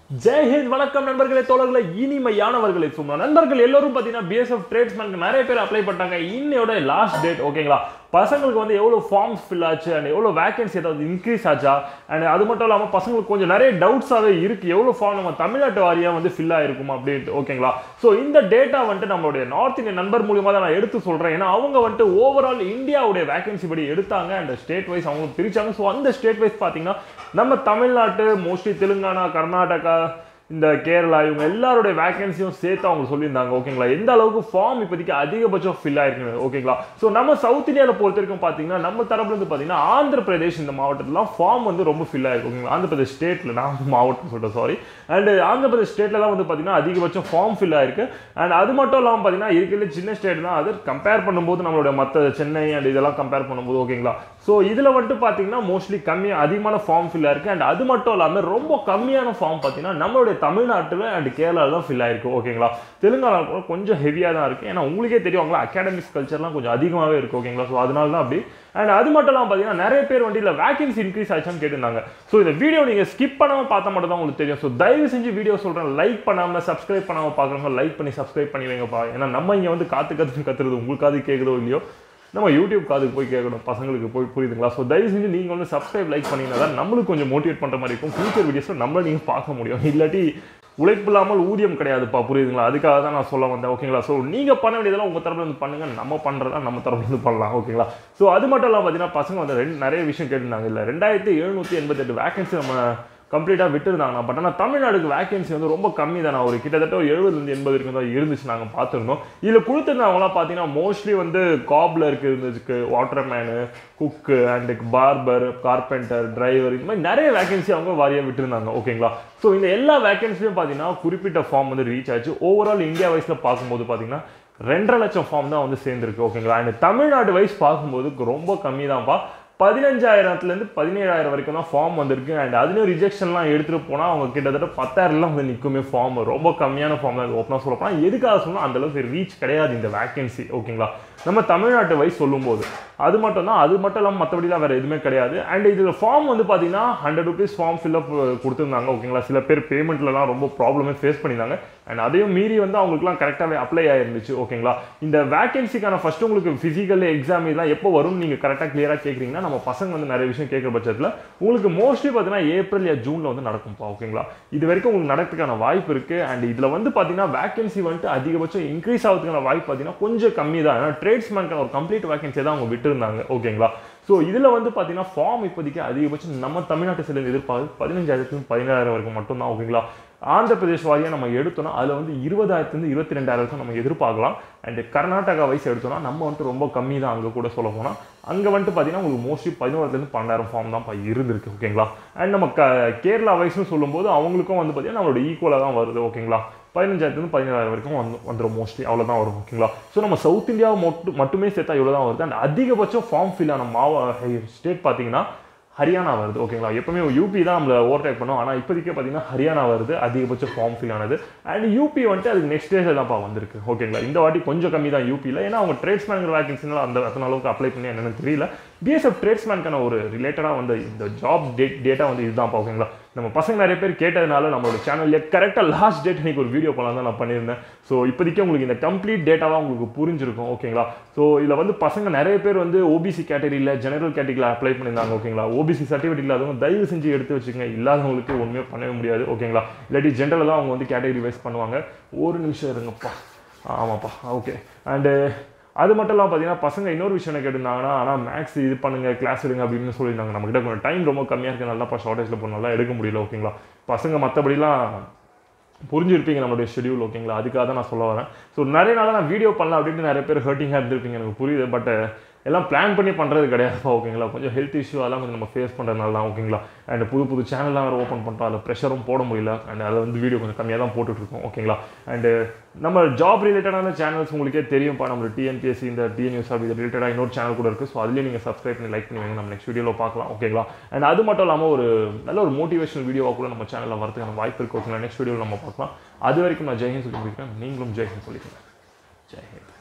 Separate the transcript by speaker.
Speaker 1: ஜெய்ஹிந்த் வணக்கம் நண்பர்களே தோழர்களே இனிமையானவர்களே சும்மா நண்பர்கள் எல்லாரும் பார்த்தீங்கன்னா பிஎஸ்எஃப் ட்ரேட்ஸ்மேனுக்கு நிறைய பேர் அப்ளை பண்ணிட்டாங்க இன்னையோட லாஸ்ட் டேட் ஓகேங்களா பசங்களுக்கு வந்து எவ்வளோ ஃபார்ம்ஸ் ஃபில் ஆச்சு அண்ட் எவ்வளோ வேகன்சி ஏதாவது இன்க்ரீஸ் ஆச்சா அண்ட் அது மட்டும் இல்லாமல் பசங்களுக்கு கொஞ்சம் நிறைய டவுட்ஸாகவே இருக்குது எவ்வளோ ஃபார்ம் நம்ம தமிழ்நாட்டு வாரியாக வந்து ஃபில் ஆயிருக்கும் அப்படின்ட்டு ஓகேங்களா ஸோ இந்த டேட்டா வந்துட்டு நம்மளுடைய நார்த் இந்தியன் நண்பர் மூலியமாக தான் நான் எடுத்து சொல்கிறேன் ஏன்னா அவங்க வந்துட்டு ஓவரால் இந்தியாவுடைய வேகன்சி படி எடுத்தாங்க அண்ட் ஸ்டேட் வைஸ் அவங்க பிரிச்சாங்க ஸோ அந்த ஸ்டேட் வைஸ் பார்த்தீங்கன்னா நம்ம தமிழ்நாட்டு மோஸ்ட்லி தெலுங்கானா கர்நாடகா இந்த கேரளா இவங்க எல்லாருடைய வேகன்சியும் சேர்த்து அவங்க சொல்லியிருந்தாங்க ஓகேங்களா எந்த அளவுக்கு ஃபார்ம் இப்போதைக்கு அதிகபட்சம் ஃபில் ஆயிருக்கு ஓகேங்களா ஸோ நம்ம சவுத் இந்தியாவில் பொறுத்த வரைக்கும் பார்த்தீங்கன்னா நம்ம தரப்புல இருந்து பார்த்தீங்கன்னா ஆந்திர பிரதேஷ் இந்த மாவட்டத்துலாம் ஃபார்ம் வந்து ரொம்ப ஃபில் ஆயிருக்கு ஓகேங்களா ஆந்திர பிரதேஷ் ஸ்டேட்டில் நான் வந்து மாவட்டம் சொல்லிட்டேன் சாரி அண்ட் ஆந்திர பிரதேஷ் ஸ்டேட்டில் தான் வந்து பார்த்தீங்கன்னா அதிகபட்சம் ஃபார்ம் ஃபில் ஆயிருக்கு அண்ட் அது மட்டும் இல்லாமல் பார்த்தீங்கன்னா இருக்கிற சின்ன ஸ்டேட் தான் அது கம்பேர் பண்ணும்போது நம்மளுடைய மற்ற சென்னை அண்ட் இதெல்லாம் கம்பேர் பண்ணும்போது ஓகேங்களா ஸோ இதில் வந்துட்டு பார்த்தீங்கன்னா மோஸ்ட்லி கம்மியாக அதிகமான ஃபார்ம் ஃபில் ஆயிருக்கு அண்ட் அது மட்டும் இல்லாமல் ரொம்ப கம்மியான ஃபார்ம் பார்த்தீங்கன்னா நம்மளுடைய தமிழ்நாட்டில் அண்ட் கேரளாவில் தான் ஃபில் ஆயிருக்கு ஓகேங்களா தெலுங்கானா கூட கொஞ்சம் ஹெவியாக தான் இருக்குது ஏன்னா உங்களுக்கே தெரியுங்களா அகாடமிக்ஸ் கல்ச்சர்லாம் கொஞ்சம் அதிகமாகவே இருக்குது ஓகேங்களா ஸோ அதனால தான் அப்படி அண்ட் அது மட்டும் இல்லாமல் பார்த்தீங்கன்னா நிறைய பேர் வந்து இல்லை வேகன்சி இன்க்ரீஸ் ஆச்சான்னு கேட்டிருந்தாங்க ஸோ இந்த வீடியோ நீங்கள் ஸ்கிப் பண்ணாமல் பார்த்தா மட்டும் தான் உங்களுக்கு தெரியும் ஸோ தயவு செஞ்சு வீடியோ சொல்கிறேன் லைக் பண்ணாமல் சப்ஸ்கிரைப் பண்ணாமல் பார்க்குறவங்க லைக் பண்ணி சப்ஸ்கிரைப் பண்ணி வைங்கப்பா ஏன்னா நம்ம இங்கே வந்து காத்து கற்று கத்துறது உங்களுக்காவது கேட்குதோ இல்லையோ நம்ம யூடியூப் காதுக்கு போய் கேட்கணும் பசங்களுக்கு போய் புரியுதுங்களா ஸோ தயவு செஞ்சு நீங்கள் வந்து சப்ஸ்கிரைப் லைக் பண்ணிங்கன்னா தான் நம்மளுக்கு கொஞ்சம் மோட்டிவேட் பண்ணுற மாதிரி இருக்கும் ஃபியூச்சர் வீடியோஸில் நம்மள நீங்கள் பார்க்க முடியும் இல்லாட்டி உழைப்பு இல்லாமல் ஊதியம் கிடையாதுப்பா புரியுதுங்களா அதுக்காக தான் நான் சொல்ல வந்தேன் ஓகேங்களா ஸோ நீங்கள் பண்ண வேண்டியதெல்லாம் உங்கள் தரப்புல இருந்து பண்ணுங்க நம்ம பண்ணுறதா நம்ம தரப்புல இருந்து பண்ணலாம் ஓகேங்களா ஸோ அது மட்டும் இல்லாமல் பார்த்தீங்கன்னா பசங்க வந்து ரெண்டு நிறைய விஷயம் கேட்டிருந்தாங்க இல்லை ரெண்டாயிரத்தி எழுநூற்றி எண்பத்தெட்டு வேகன்சி நம்ம கம்ப்ளீட்டாக விட்டுருந்தாங்க பட் ஆனால் தமிழ்நாடுக்கு வேகன்சி வந்து ரொம்ப கம்மி தானே ஒரு கிட்டத்தட்ட ஒரு எழுபதுலேருந்து எண்பது வரைக்கும் தான் இருந்துச்சு நாங்கள் பார்த்துருந்தோம் இதில் கொடுத்துருந்தவங்களாம் பார்த்தீங்கன்னா மோஸ்ட்லி வந்து காப்ல இருக்கு இருந்துச்சு வாட்டர்மேனு cook and barber carpenter driver இந்த மாதிரி நிறைய வேகன்சி அவங்க வாரியாக விட்டுருந்தாங்க ஓகேங்களா ஸோ இந்த எல்லா வேகன்சியும் பார்த்தீங்கன்னா குறிப்பிட்ட ஃபார்ம் வந்து ரீச் ஆச்சு ஓவரால் இந்தியா வைஸில் பார்க்கும்போது பார்த்தீங்கன்னா ரெண்டரை லட்சம் ஃபார்ம் தான் வந்து சேர்ந்துருக்கு ஓகேங்களா அண்ட் தமிழ்நாடு வைஸ் பார்க்கும்போது ரொம்ப கம்மி தான்ப்பா பதினஞ்சாயிரத்துலேருந்து பதினேழாயிரம் வரைக்கும் தான் ஃபார்ம் வந்திருக்கு அண்ட் அதுலேயும் ரிஜெக்ஷன்லாம் எடுத்துகிட்டு போனால் அவங்க கிட்டத்தட்ட பத்தாயிரம்லாம் வந்து நிற்குமே ஃபார்ம் ரொம்ப கம்மியான ஃபார்ம் தான் ஓப்பனாக சொல்ல போனால் எதுக்காக சொன்னால் அந்தளவுக்கு ரீச் கிடையாது இந்த வேகன்சி ஓகேங்களா நம்ம தமிழ்நாட்டு வைஸ் சொல்லும்போது அது மட்டும் தான் அது மட்டும் இல்லாமல் மற்றபடிலாம் வேறு எதுவுமே கிடையாது அண்ட் இதில் ஃபார்ம் வந்து பார்த்தீங்கன்னா ஹண்ட்ரட் ருபீஸ் ஃபார்ம் ஃபில்அப் கொடுத்துருந்தாங்க ஓகேங்களா சில பேர் பேமெண்ட்லலாம் ரொம்ப ப்ராப்ளமே ஃபேஸ் பண்ணியிருந்தாங்க அண்ட் அதையும் மீறி வந்து அவங்களுக்குலாம் கரெக்டாகவே அப்ளை ஆயிருந்துச்சு ஓகேங்களா இந்த வேகன்சிக்கான ஃபஸ்ட்டு உங்களுக்கு ஃபிசிக்கல் எக்ஸாம் இதெல்லாம் எப்போ வரும் நீங்கள் கரெக்டாக கிளியராக கேட்குறீங்கன்னா நம்ம பசங்க வந்து நிறைய விஷயம் கேட்குற பட்சத்தில் உங்களுக்கு மோஸ்ட்லி பார்த்தீங்கன்னா ஏப்ரல் யா ஜூனில் வந்து நடக்கும்ப்பா ஓகேங்களா இது வரைக்கும் உங்களுக்கு நடக்கிறதுக்கான வாய்ப்பு இருக்குது அண்ட் இதில் வந்து பார்த்தீங்கன்னா வேகன்சி வந்துட்டு அதிகபட்சம் இன்க்ரீஸ் ஆகிறதுக்கான வாய்ப்பு பார்த்தீங்கன்னா கொஞ்சம் கம்மி தான் ஏன்னா ட்ரேட்ஸ்மேனுக்கான ஒரு கம்ப்ளீட் வேகன்சி தான் அவங்க விட்டுருந்தாங்க ஓகேங்களா ஸோ இதில் வந்து பார்த்தீங்கன்னா ஃபார்ம் இப்போதைக்கு அதிகபட்சம் நம்ம தமிழ்நாட்டு சைடில் எதிர்பார்த்து பதினஞ்சாயிரத்துலேருந்து பதினேழாயிரம் வரைக்கும் மட்டும்தான் ஓகேங்களா ஆந்திர பிரதேஷ் வாரியாக நம்ம எடுத்தோம்னா அதில் வந்து இருபதாயிரத்துலேருந்து இருபத்தி ரெண்டாயிரம் நம்ம எதிர்பார்க்கலாம் அண்ட் கர்நாடகா வயசு எடுத்தோம்னா நம்ம வந்துட்டு ரொம்ப கம்மி தான் அங்கே கூட சொல்ல போனால் அங்கே வந்துட்டு பார்த்தீங்கன்னா உங்களுக்கு மோஸ்ட்லி பதினோருலேருந்து பன்னெண்டாயிரம் ஃபார்ம் தான் இருந்திருக்கு ஓகேங்களா அண்ட் நம்ம க கேரளா வயசுன்னு சொல்லும்போது அவங்களுக்கும் வந்து பார்த்தீங்கன்னா நம்மளோட ஈக்குவலாக தான் வருது ஓகேங்களா பதினஞ்சாயிரத்துலேருந்து பதினேழாயிரம் வரைக்கும் வந்து வந்துடும் மோஸ்ட்லி அவ்வளோதான் வரும் ஓகேங்களா ஸோ நம்ம சவுத் இந்தியாவை மட்டும் மட்டுமே சேர்த்தா இவ்வளோ தான் வருது அண்ட் அதிகபட்சம் ஃபார்ம் ஃபில் ஆன மாவ ஸ்டேட் பார்த்தீங்கன்னா ஹரியானா வருது ஓகேங்களா எப்பவுமே யூபி தான் நம்மளை ஓவர்டேக் பண்ணும் ஆனால் இப்போதைக்கு பார்த்தீங்கன்னா ஹரியானா வருது அதிகபட்ச ஃபார்ம் ஃபில் ஆனது அண்ட் யூபி வந்துட்டு அதுக்கு நெக்ஸ்ட் டேஸில் தான்ப்பா வந்திருக்கு ஓகேங்களா இந்த வாட்டி கொஞ்சம் கம்மி தான் யூபியில் ஏன்னா அவங்க ட்ரேட்ஸ்மேன் வேகன்சினால அந்த அத்தனை அளவுக்கு அப்ளை பண்ணி என்னன்னு தெரியல பிஎஸ்எஃப் ட்ரேட்ஸ்மேனுக்கான ஒரு ரிலேட்டடாக வந்து இந்த ஜாப் டேட் டேட்டா வந்து இதுதான்ப்பா ஓகேங்களா நம்ம பசங்க நிறைய பேர் கேட்டதுனால நம்மளோட சேனல்ல கரெக்டாக லாஸ்ட் டேட் இன்னைக்கு ஒரு வீடியோ பண்ணலாம் தான் நான் பண்ணியிருந்தேன் ஸோ இப்போதைக்கு உங்களுக்கு இந்த கம்ப்ளீட் டேட்டாவாக உங்களுக்கு புரிஞ்சிருக்கும் ஓகேங்களா ஸோ இதில் வந்து பசங்க நிறைய பேர் வந்து ஓபிசி கேட்டகரியில் ஜெனரல் கேட்டகரியில் அப்ளை பண்ணியிருந்தாங்க ஓகேங்களா ஓபிசி சர்டிஃபிகேட் இல்லாதவங்க தயவு செஞ்சு எடுத்து வச்சுக்கோங்க இல்லாதவங்களுக்கு ஒன்றுமே பண்ணவே முடியாது ஓகேங்களா இல்லாட்டி ஜென்ரலாக தான் அவங்க வந்து கேட்டகரி வைஸ் பண்ணுவாங்க ஒரு நிமிஷம் இருங்கப்பா ஆமாப்பா ஓகே அண்டு அது மட்டும் இல்லாமல் பார்த்தீங்கன்னா பசங்க இன்னொரு விஷயம் என்ன கேட்டிருந்தாங்கன்னா ஆனால் மேக்ஸ் இது பண்ணுங்க கிளாஸ் எடுங்க அப்படின்னு சொல்லியிருந்தாங்க நம்மகிட்ட கொஞ்சம் டைம் ரொம்ப கம்மியாக இருக்குது நல்லாப்பா ஷார்ட்டேஜில் போய் நல்லா எடுக்க முடியல ஓகேங்களா பசங்க மற்றபடிலாம் புரிஞ்சிருப்பீங்க நம்மளுடைய ஷெடியூல் ஓகேங்களா அதுக்காக தான் நான் சொல்ல வரேன் ஸோ நிறைய நாளாக நான் வீடியோ பண்ணலாம் அப்படின்ட்டு நிறைய பேர் ஹர்ட்டிங்காக இருந்திருப்பீங்க எனக்கு புரியுது பட் எல்லாம் பிளான் பண்ணி பண்ணுறது கிடையாதுப்பா ஓகேங்களா கொஞ்சம் ஹெல்த் இஷ்யூ அதெல்லாம் கொஞ்சம் நம்ம ஃபேஸ் பண்ணுறதுனால தான் ஓகேங்களா அண்ட் புது புது சேனல்லாம் வேறு ஓப்பன் பண்ணுறோம் அதில் ப்ரெஷரும் போட முடியல அண்ட் அதில் வந்து வீடியோ கொஞ்சம் கம்மியாக தான் போட்டுட்ருக்கோம் ஓகேங்களா அண்டு நம்ம ஜாப் ரிலேட்டடான சேனல்ஸ் உங்களுக்கே தெரியும்ப்பா நம்ம டிஎன்பிஎஸ்சி இந்த டிஎன்யூஸ் அப்படி இது ரிலேட்டடாக இன்னொரு சேனல் கூட இருக்குது ஸோ அதுலேயும் நீங்கள் சப்ஸ்கிரைப் பண்ணி லைக் பண்ணி வைங்க நம்ம நெக்ஸ்ட் வீடியோவில் பார்க்கலாம் ஓகேங்களா அண்ட் அது மட்டும் இல்லாமல் ஒரு நல்ல ஒரு மோட்டிவேஷனல் வீடியோவாக கூட நம்ம சேனலில் வரதுக்கான வாய்ப்பு இருக்குது ஓகேங்களா நெக்ஸ்ட் வீடியோவில் நம்ம பார்க்கலாம் அது வரைக்கும் நான் ஜெய்ஹிந்த் சொல்லி முடிக்கிறேன் நீங்களும் ஜெய்ஹிந்த் சொல்லிக்கிறேன் ஜெய்ஹிந்த்